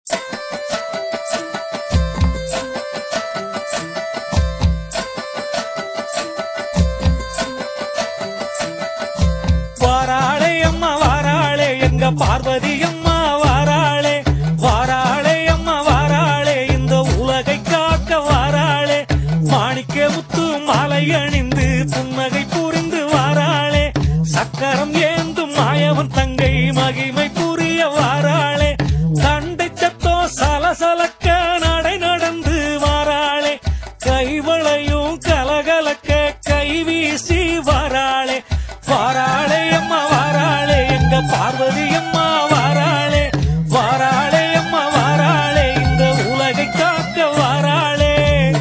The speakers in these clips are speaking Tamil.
வாராளே அம்மா வாராளே எங்க பார்வதி அம்மா வாராளே வாராளே அம்மா வாராளே இந்த உலகை காக்க வாராளே மாணிக்க முத்து மாலை அணிந்து புன்னகை புரிந்து வாராளே சக்கரம் ஏந்தும் மாயவன் தங்கை மகிமை புரிய வாராளே தண்டை சத்தோ சலசலக்க நடை நடந்து வாராளே கைவளையும் கலகலக்க கை வீசி வாராளே வாராளே அம்மா வாராளே எங்க பார்வதி அம்மா வாராளே வாராளே அம்மா வாராளே இந்த உலகை காக்க வாராளே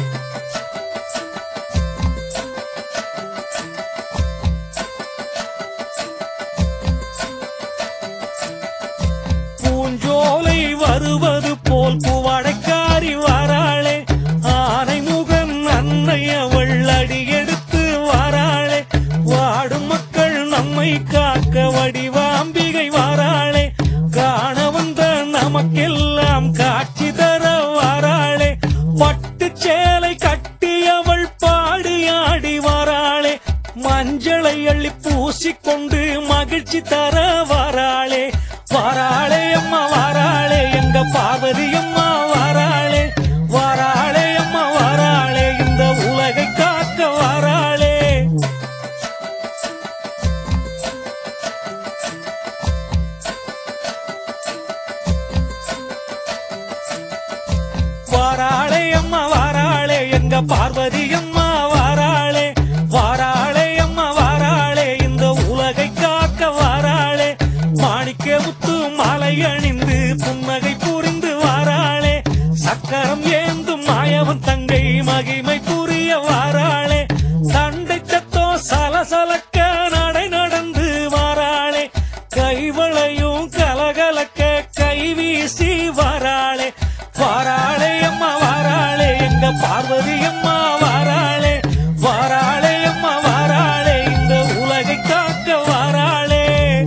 பூஞ்சோலை வருவது போல் பூவாடைக்காரி வாராளே ஆனை முகன் அன்னை அவள் அடியெடுத்து வாராளே வாடும் மக்கள் நம்மை காக்க வடிவாம்பிகை வாராளே காண வந்த நமக்கெல்லாம் காட்சி தர வாராளே பட்டு சேலை கட்டி அவள் பாடியாடி வாராளே மஞ்சளை அள்ளி பூசிக்கொண்டு மகிழ்ச்சி தர வாராளே வாராளே அம்மா வாராளே எங்க பார்வதி அம்மா வாராளே வாராளே அம்மா வாராளே இந்த உலகை காக்க வாராளே வாராளே அம்மா வாராளே எங்க பார்வதி அம்மா வாராளே வாராளே அம்மா வாராளே இந்த உலகை காக்க வாராளே மாணிக்க முத்து மாலை அணிந்து புன்னகை புரிந்து வாராளே சக்கரம் ஏந்தும் மாயவன் தங்கை மகிமை புரிய வாராளே தண்டை சத்தோ சலசலக்க நடை நடந்து வாராளே கைவளையும் கலகலக்க கை வீசி வாராளே வாராளே அம்மா வாராளே எங்க பார்வதி அம்மா வாராளே வாராளே அம்மா வாராளே இந்த உலகை காக்க வாராளே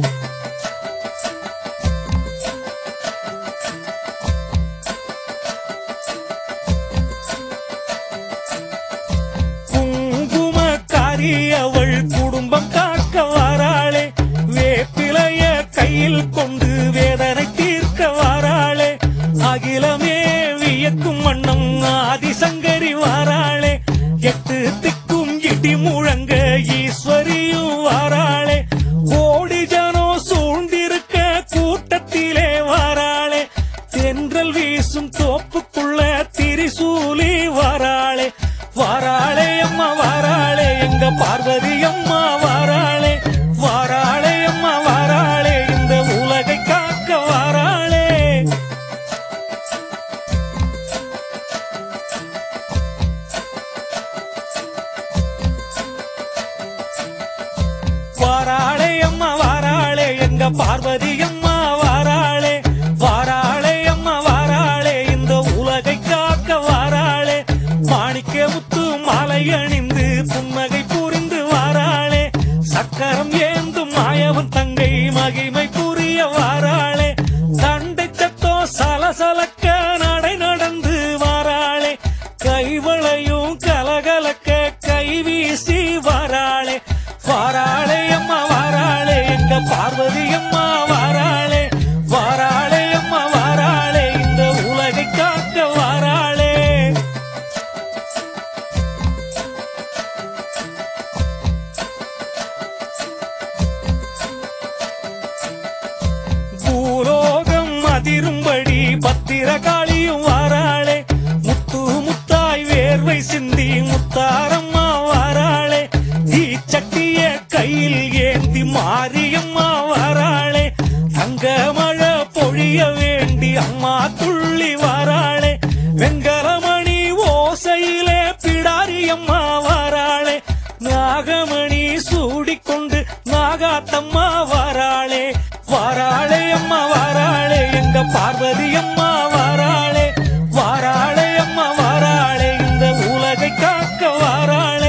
குங்குமக்காரி அவள் குடும்பம் காக்க வாராளே வேப்பிலைய கையில் கொண்டு வேதனை தீர்க்க வாராளே அகிலமே வியக்கும் வண்ணம் ஆதிசங்கரி வாராளே எட்டு திக்கும் இடி முழங்க ஈஸ்வரியும் வாராளே கோடி ஜனோ சூழ்ந்திருக்க கூட்டத்திலே வாராளே தென்றல் வீசும் தோப்புக்குள்ள திரிசூலி வாராளே வாராளே அம்மா வாராளே எங்க பார்வதி அம்மா வாராளே வாராளே அம்மா வாராளே இந்த உலகை காக்க வாராளே வாராளே அம்மா வாராளே எங்க பார்வதி அம்மா வாராளே வாராளே அம்மா வாராளே இந்த உலகை காக்க வாராளே மாணிக்க முத்து மாலை அணிந்து புன்னகை புரிந்து வாராளே சக்கரம் ஏந்தும் மாயவன் தங்கை மகிமை புரிய வாராளே தண்டை சத்தோ சலசலக்க நடை நடந்து வாராளே கைவளையும் கலகலக்க கை வீசி வாராளே வாராளே அம்மா வாராளே எங்க பார்வதி அம்மா வாராளே வாராளே அம்மா வாராளே இந்த உலகை காக்க வாராளே பூலோகம் அதிரும்படி பத்திரகாளியும் வாராளே முத்து முத்தாய் வேர்வை சிந்தி முத்தாரம்மா வாராளே தீச்சட்டிய கையில் ஏந்தி மாரியம்மா வாராளே தங்க மழை பொழிய வேண்டி அம்மா துள்ளி வாராளே வெங்கலமணி ஓசையிலே பிடாரியம்மா வாராளே நாகமணி சூடிக்கொண்டு நாகாத்தம்மா வாராளே வாராளே அம்மா வாராளே எங்க பார்வதி அம்மா வாராளே வாராளே அம்மா வாராளே இந்த உலகை காக்க வாராளே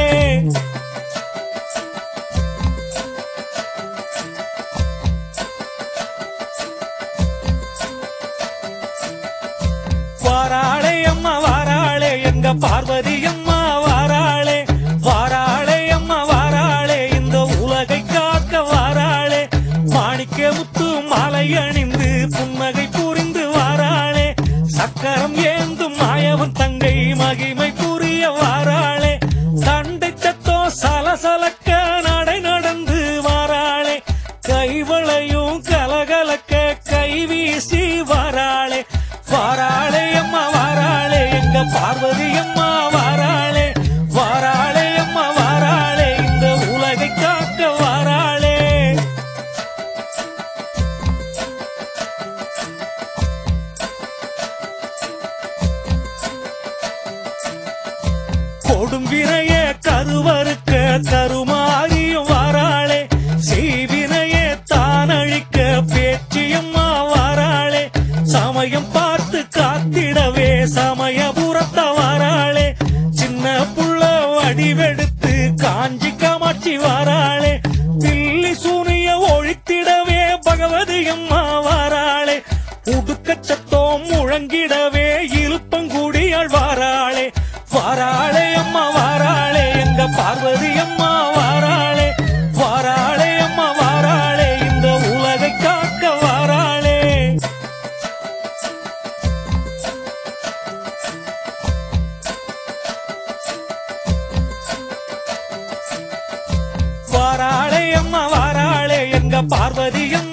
வாராளே அம்மா வாராளே எங்க பார்வதி அம்மா வாராளே வாராளே அம்மா வாராளே இந்த உலகை காக்க வாராளே மாணிக்க முத்து மாலை அணிந்து புன்னகை புரிந்து வாராளே சக்கரம் ஏந்தும் மாயவன் தங்கை மகிமை புரிய வாராளே சண்டை சத்தோ சலசலக்க நடை நடந்து வாராளே கைவளையும் கலகலக்க கை வீசி வாராளே வாராளே அம்மா வாராளே எங்க பார்வதி அம்மா வாராளே வாராளே அம்மா வாராளே இந்த உலகை காக்க வாராளே கொடும் வினைய கருவறுக்க கருமாறியும் வாராளே செய்வினைய தானழிக்க பேச்சியம்மா வாராளே சமயம் பார்த்து காத்திடவே சமயபுரத்த வாராளே சின்ன புள்ள வடிவெடுத்து காஞ்சி காமாட்சி வாராளே தில்லி சூனிய ஒழித்திடவே பகவதி அம்மா வாராளே உடுக்கச்சத்தோம் முழங்கிடவே இழுப்பங்குடியாள் வாராளே வாராளே அம்மா வாராளே எங்க பார்வதி அம்மா வாராளே வாராளே அம்மா வாராளே இந்த உலகை காக்க வாராளே வாராளே அம்மா வாராளே எங்க பார்வதி அம்மா